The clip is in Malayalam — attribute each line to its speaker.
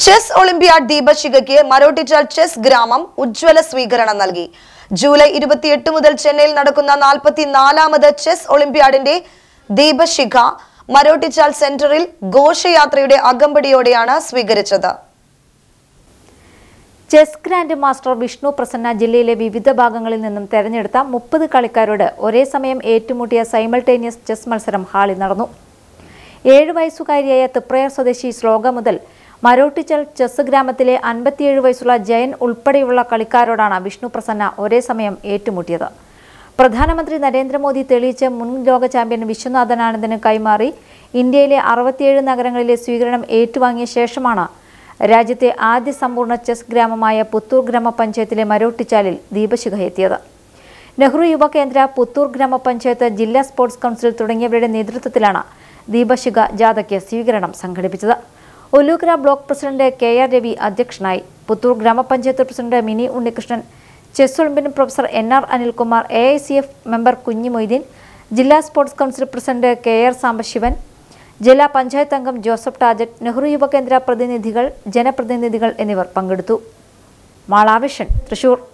Speaker 1: ചെസ് ഒളിമ്പിയാഡ് ദീപശിഖയ്ക്ക് മരോട്ടിച്ചാൽ ചെസ് ഗ്രാമം ഉജ്ജ്വല സ്വീകരണം നൽകി ജൂലൈ ഇരുപത്തിയെട്ട് മുതൽ ചെന്നൈയിൽ നടക്കുന്ന നാൽപ്പത്തിനാലാമത് ചെസ് ഒളിമ്പ്യാഡിന്റെ ദീപശിഖ മരോട്ടിച്ചാൽ സെന്ററിൽ ഘോഷയാത്രയുടെ അകമ്പടിയോടെയാണ് സ്വീകരിച്ചത്
Speaker 2: chess grand master Vishnu Prasanna ജില്ലയിലെ വിവിധ ഭാഗങ്ങളിൽ നിന്നും തെരഞ്ഞെടുത്ത മുപ്പത് കളിക്കാരോട് ഒരേ സമയം ഏറ്റുമുട്ടിയ സൈമൾട്ടേനിയസ് ചെസ് മത്സരം ഹാളിൽ നടന്നു ഏഴ് വയസ്സുകാരിയായ തിപ്രയർ സ്വദേശി ശ്ലോക മുതൽ മരോട്ടിച്ചൽ ചെസ് ഗ്രാമത്തിലെ അൻപത്തിയേഴ് വയസ്സുള്ള ജയൻ ഉൾപ്പെടെയുള്ള കളിക്കാരോടാണ് വിഷ്ണു പ്രസന്ന ഒരേ സമയം ഏറ്റുമുട്ടിയത് പ്രധാനമന്ത്രി നരേന്ദ്രമോദി തെളിയിച്ച മുൻ ലോക ചാമ്പ്യൻ വിശ്വനാഥൻ ആനന്ദന് കൈമാറി ഇന്ത്യയിലെ അറുപത്തിയേഴ് നഗരങ്ങളിലെ സ്വീകരണം ഏറ്റുവാങ്ങിയ ശേഷമാണ് രാജ്യത്തെ ആദ്യ സമ്പൂർണ്ണ ചെസ് ഗ്രാമമായ പുത്തൂർ ഗ്രാമപഞ്ചായത്തിലെ മരോട്ടിച്ചാലിൽ ദീപശിഖ എത്തിയത് നെഹ്റു യുവകേന്ദ്ര പുത്തൂർ ഗ്രാമപഞ്ചായത്ത് ജില്ലാ സ്പോർട്സ് കൗൺസിൽ തുടങ്ങിയവരുടെ നേതൃത്വത്തിലാണ് ദീപശിഖ ജാഥയ്ക്ക് സ്വീകരണം സംഘടിപ്പിച്ചത് Ollukkara block president K R Ravi അധ്യക്ഷനായി പുത്തൂർ ഗ്രാമപഞ്ചായത്ത് president Mini Unnikrishnan chess olympian professor N R Anilkumar A I C F member Kunhi Moitheen ജില്ലാ sports council president K R Sambasivan ജില്ലാ പഞ്ചായത്ത് അംഗം ജോസഫ് ടാജറ്റ് നെഹ്റു യുവകേന്ദ്ര പ്രതിനിധികൾ ജനപ്രതിനിധികൾ എന്നിവർ പങ്കെടുത്തു മാളാവിഷൻ തൃശൂർ